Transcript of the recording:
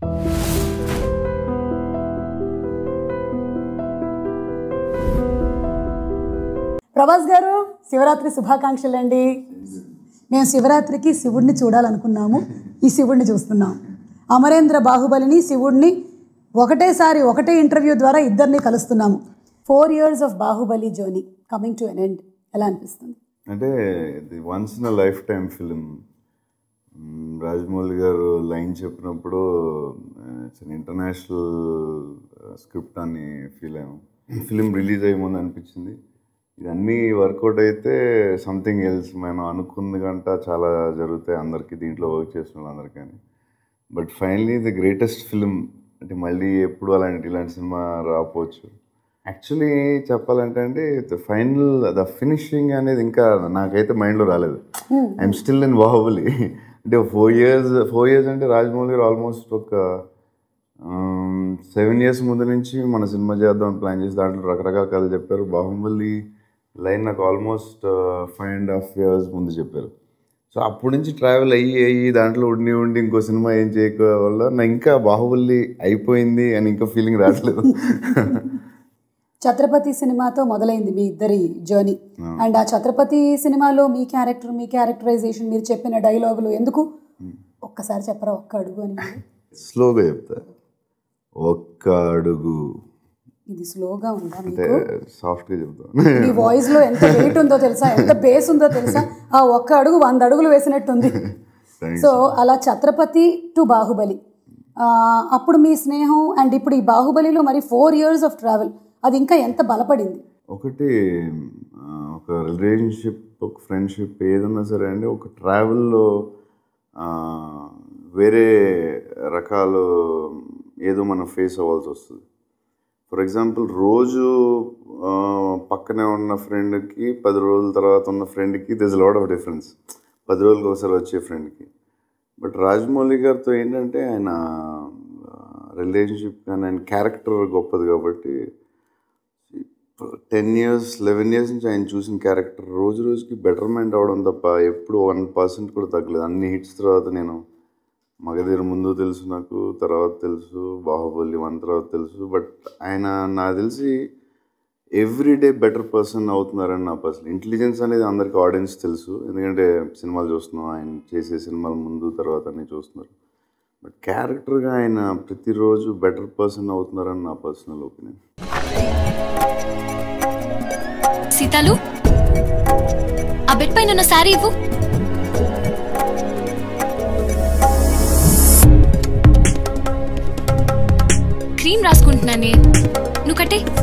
ప్రభాస్ గారు శివరాత్రి శుభాకాంక్షలు అండి మేము శివరాత్రికి శివుడిని చూడాలనుకున్నాము ఈ శివుడిని చూస్తున్నాం అమరేంద్ర బాహుబలిని శివుడిని ఒకటేసారి ఒకటే ఇంటర్వ్యూ ద్వారా ఇద్దరిని కలుస్తున్నాము four years of Baahubali journey coming to an end ఎలా అనిపిస్తుంది అంటే ఇది once in lifetime film Rajamouli garu line చెప్పినప్పుడు ఇంటర్నేషనల్ స్క్రిప్ట్ అని ఫీల్ అయ్యాము ఫిలిం రిలీజ్ అయ్యే ముందు అనిపించింది ఇది అన్నీ వర్కౌట్ అయితే సంథింగ్ ఎల్స్ మనం అనుకుంది గంట చాలా జరుగుతాయి అందరికీ దీంట్లో వర్క్ చేసిన వాళ్ళందరికీ అని but finally the greatest film అంటే మళ్ళీ ఎప్పుడు అలాంటి ఇలాంటి సినిమా రాకపోవచ్చు యాక్చువల్లీ చెప్పాలంటే అండి ఫైనల్ ద ఫినిషింగ్ అనేది ఇంకా నాకైతే మైండ్లో రాలేదు ఐఎమ్ స్టిల్ ఇన్ బాహుబలి అంటే ఫోర్ ఇయర్స్ ఫోర్ ఇయర్స్ అంటే రాజమౌళి గారు ఆల్మోస్ట్ ఒక సెవెన్ ఇయర్స్ ముందు నుంచి మన సినిమా చేద్దాం ప్లాన్ చేసి దాంట్లో రకరకాల కథలు చెప్పారు బాహుబలి లైన్ నాకు almost five and half years ముందు చెప్పారు సో అప్పటి నుంచి ట్రావెల్ అయ్యి అయ్యి దాంట్లో ఉండి ఉండి ఇంకో సినిమా ఏం చేయక వల్ల నా ఇంకా బాహుబలి అయిపోయింది అని ఇంకా ఫీలింగ్ రావట్లేదు ఛత్రపతి సినిమాతో మొదలైంది మీ ఇద్దరి జర్నీ అండ్ ఆ ఛత్రపతి సినిమాలో మీ క్యారెక్టర్ మీ క్యారెక్టరైజేషన్ మీరు చెప్పిన డైలాగులు ఎందుకు ఒక్కసారి చెప్పరా ఒక్క అడుగు అని మీరు? స్లోగా చెప్తా ఒక్క అడుగు ఇది స్లోగా ఉందా అంటే మీకు సాఫ్ట్గా చెప్తా మీ వాయిస్ లో ఎంత వెయిట్ ఉందో తెలుసా ఎంత బేస్ ఉందో తెలుసా ఆ ఒక్క అడుగు వంద అడుగులు వేసినట్టుంది సో అలా ఛత్రపతి టు బాహుబలి ఆ, అప్పుడు మీ స్నేహం అండ్ ఇప్పుడు ఈ బాహుబలిలో మరి ఫోర్ ఇయర్స్ ఆఫ్ ట్రావెల్ అది ఇంకా ఎంత బలపడింది ఒకటి ఆ, ఒక రిలేషన్షిప్ ఒక ఫ్రెండ్షిప్ ఏదన్నా సరే అండి ఒక ట్రావెల్లో వేరే రకాలు ఏదో మనం ఫేస్ అవ్వాల్సి వస్తుంది ఫర్ ఎగ్జాంపుల్ రోజు ఆ, పక్కనే ఉన్న ఫ్రెండ్కి పది రోజుల తర్వాత ఉన్న ఫ్రెండ్కి దిస్ లాట్ ఆఫ్ డిఫరెన్స్ పది రోజులకి ఒకసారి వచ్చే ఫ్రెండ్కి బట్ రాజమౌళి గారితో ఏంటంటే ఆయన రిలేషన్షిప్ కానీ ఆయన క్యారెక్టర్ గొప్పది కాబట్టి టెన్ ఇయర్స్ లెవెన్ ఇయర్స్ నుంచి ఆయన చూసిన క్యారెక్టర్ రోజు రోజుకి బెటర్మెంట్ అవడం తప్ప ఎప్పుడు వన్ పర్సెంట్ కూడా తగ్గలేదు అన్ని హిట్స్ తర్వాత నేను మగధీర ముందు తెలుసు నాకు తర్వాత తెలుసు బాహుబలి వన్ తర్వాత తెలుసు బట్ ఆయన నాకు తెలిసి ఎవ్రీడే బెటర్ పర్సన్ అవుతున్నారని నా పర్సన్ ఇంటెలిజెన్స్ అనేది అందరికీ ఆడియన్స్ తెలుసు ఎందుకంటే సినిమాలు చూస్తున్నాం ఆయన చేసే సినిమాలు ముందు తర్వాత అన్నీ చూస్తున్నారు బట్ క్యారెక్టర్గా ఆయన ప్రతిరోజు బెటర్ పర్సన్ అవుతున్నారని నా పర్సనల్ ఒపీనియన్ సీతాలు ఆ బెడ్ పైన ఉన్న శారీ ఇవ్వు క్రీమ్ రాసుకుంటున్నానే నువ్వు కట్టే